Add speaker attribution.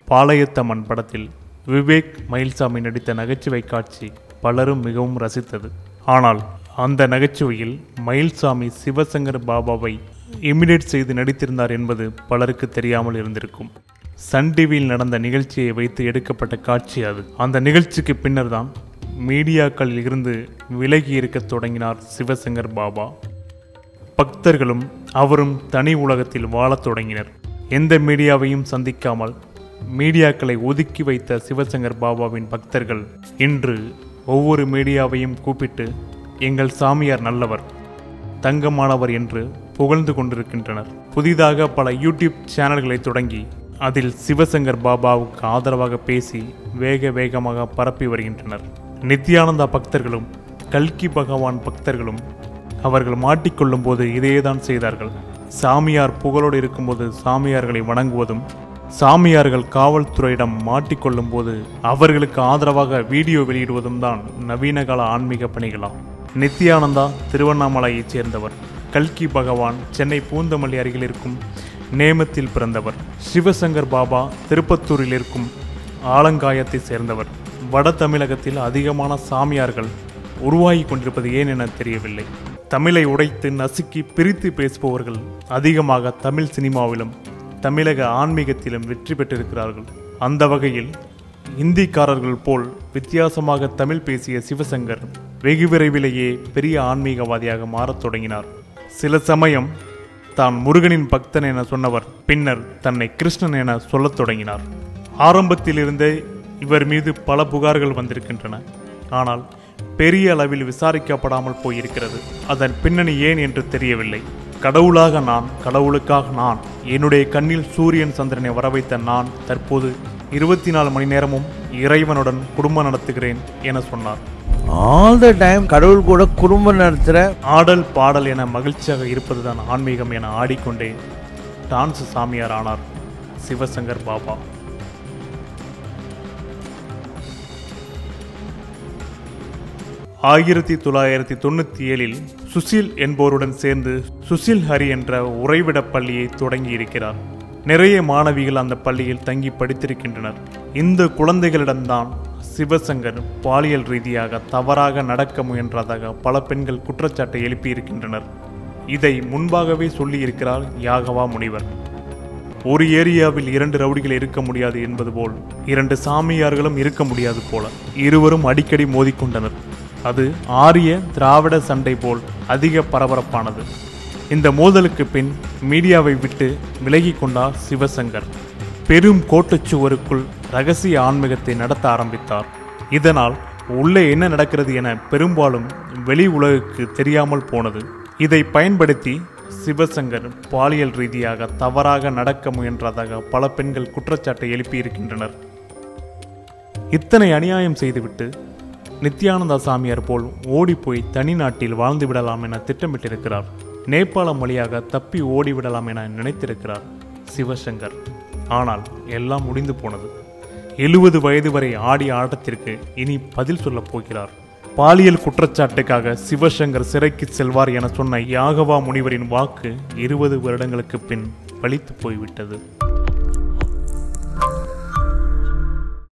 Speaker 1: பாளையத்தம்மன் படத்தில் விவேக் மயில்சாமி நடித்த நகைச்சுவை காட்சி பலரும் மிகவும் ரசித்தது ஆனால் அந்த நகைச்சுவையில் மயில்சாமி சிவசங்கர் பாபாவை இமிடேட் செய்து நடித்திருந்தார் என்பது பலருக்கு தெரியாமல் இருந்திருக்கும் சன் டிவியில் நடந்த நிகழ்ச்சியை வைத்து எடுக்கப்பட்ட காட்சி அது அந்த நிகழ்ச்சிக்கு பின்னர் தான் மீடியாக்களில் இருந்து விலகி இருக்கத் தொடங்கினார் சிவசங்கர் பாபா பக்தர்களும் அவரும் தனி உலகத்தில் வாழத் தொடங்கினர் எந்த மீடியாவையும் சந்திக்காமல் மீடியாக்களை ஒதுக்கி வைத்த சிவசங்கர் பாபாவின் பக்தர்கள் இன்று ஒவ்வொரு மீடியாவையும் கூப்பிட்டு எங்கள் சாமியார் நல்லவர் தங்கமானவர் என்று புகழ்ந்து கொண்டிருக்கின்றனர் புதிதாக பல யூடியூப் சேனல்களை தொடங்கி அதில் சிவசங்கர் பாபாவுக்கு ஆதரவாக பேசி வேக வேகமாக பரப்பி வருகின்றனர் நித்யானந்தா பக்தர்களும் கல்கி பகவான் பக்தர்களும் அவர்கள் மாட்டிக்கொள்ளும் போது இதையேதான் செய்தார்கள் சாமியார் புகழோடு இருக்கும்போது சாமியார்களை வணங்குவதும் சாமியார்கள் காவல்துறையிடம் மாட்டிக்கொள்ளும் போது அவர்களுக்கு ஆதரவாக வீடியோ வெளியிடுவதும் தான் நவீன கால ஆன்மீக பணிகளாம் நித்யானந்தா திருவண்ணாமலையைச் சேர்ந்தவர் கல்கி பகவான் சென்னை பூந்தமல்லி அருகில் இருக்கும் நேமத்தில் பிறந்தவர் சிவசங்கர் பாபா திருப்பத்தூரில் இருக்கும் ஆலங்காயத்தை சேர்ந்தவர் வட தமிழகத்தில் அதிகமான சாமியார்கள் உருவாகி கொண்டிருப்பது ஏன் என தெரியவில்லை தமிழை உடைத்து நசுக்கி பிரித்து பேசுபவர்கள் அதிகமாக தமிழ் சினிமாவிலும் தமிழக ஆன்மீகத்திலும் வெற்றி பெற்றிருக்கிறார்கள் அந்த வகையில் இந்திக்காரர்கள் போல் வித்தியாசமாக தமிழ் பேசிய சிவசங்கர் வெகு விரைவிலேயே பெரிய ஆன்மீகவாதியாக மாறத் தொடங்கினார் சில சமயம் தான் முருகனின் பக்தன் என சொன்னவர் பின்னர் தன்னை கிருஷ்ணன் என சொல்லத் தொடங்கினார் ஆரம்பத்திலிருந்தே இவர் மீது பல புகார்கள் வந்திருக்கின்றன ஆனால் பெரிய அளவில் விசாரிக்கப்படாமல் போயிருக்கிறது அதன் பின்னணி ஏன் என்று தெரியவில்லை கடவுளாக நான் கடவுளுக்காக நான் என்னுடைய கண்ணில் சூரியன் சந்திரனை வரவைத்த நான் தற்போது இருபத்தி நாலு மணி நேரமும் இறைவனுடன் குடும்பம் நடத்துகிறேன் என சொன்னார்
Speaker 2: ஆல் த டைம் கடவுள் கூட குடும்பம் நடத்துகிற
Speaker 1: ஆடல் பாடல் என மகிழ்ச்சியாக இருப்பதுதான் ஆன்மீகம் என ஆடிக்கொண்டே டான்ஸ் சாமியார் ஆனார் சிவசங்கர் பாபா ஆயிரத்தி தொள்ளாயிரத்தி தொண்ணூற்றி ஏழில் சுசில் என்பவருடன் சேர்ந்து சுசில் ஹரி என்ற உறைவிடப் பள்ளியை தொடங்கி இருக்கிறார் நிறைய மாணவிகள் அந்த பள்ளியில் தங்கி படித்திருக்கின்றனர் இந்த குழந்தைகளிடம்தான் சிவசங்கர் பாலியல் ரீதியாக தவறாக நடக்க முயன்றதாக பல பெண்கள் குற்றச்சாட்டை எழுப்பியிருக்கின்றனர் இதை முன்பாகவே சொல்லியிருக்கிறார் யாகவா முனிவர் ஒரு ஏரியாவில் இரண்டு ரவுடிகள் இருக்க முடியாது என்பது போல் இரண்டு சாமியார்களும் இருக்க முடியாது போல இருவரும் அடிக்கடி மோதிக்கொண்டனர் அது ஆரிய திராவிட சண்டை போல் அதிக பரபரப்பானது இந்த மோதலுக்கு பின் மீடியாவை விட்டு விலகி கொண்டார் சிவசங்கர் பெரும் கோட்டுச்சுவருக்குள் ரகசிய ஆன்மீகத்தை நடத்த ஆரம்பித்தார் இதனால் உள்ளே என்ன நடக்கிறது என பெரும்பாலும் வெளி உலகுக்கு தெரியாமல் போனது இதை பயன்படுத்தி சிவசங்கர் பாலியல் ரீதியாக தவறாக நடக்க முயன்றதாக பல பெண்கள் குற்றச்சாட்டை எழுப்பியிருக்கின்றனர் இத்தனை அநியாயம் செய்துவிட்டு நித்யானந்தா சாமியார் போல் ஓடிப்போய் தனி நாட்டில் வாழ்ந்து விடலாம் என திட்டமிட்டிருக்கிறார் நேபாளம் வழியாக தப்பி ஓடிவிடலாம் என நினைத்திருக்கிறார் சிவசங்கர் ஆனால் எல்லாம் முடிந்து போனது எழுபது வயது வரை ஆடிய ஆட்டத்திற்கு இனி பதில் சொல்லப் போகிறார் பாலியல் குற்றச்சாட்டுக்காக சிவசங்கர் சிறைக்கு செல்வார் என சொன்ன யாகவா முனிவரின் வாக்கு இருபது வருடங்களுக்கு பின் பலித்து போய்விட்டது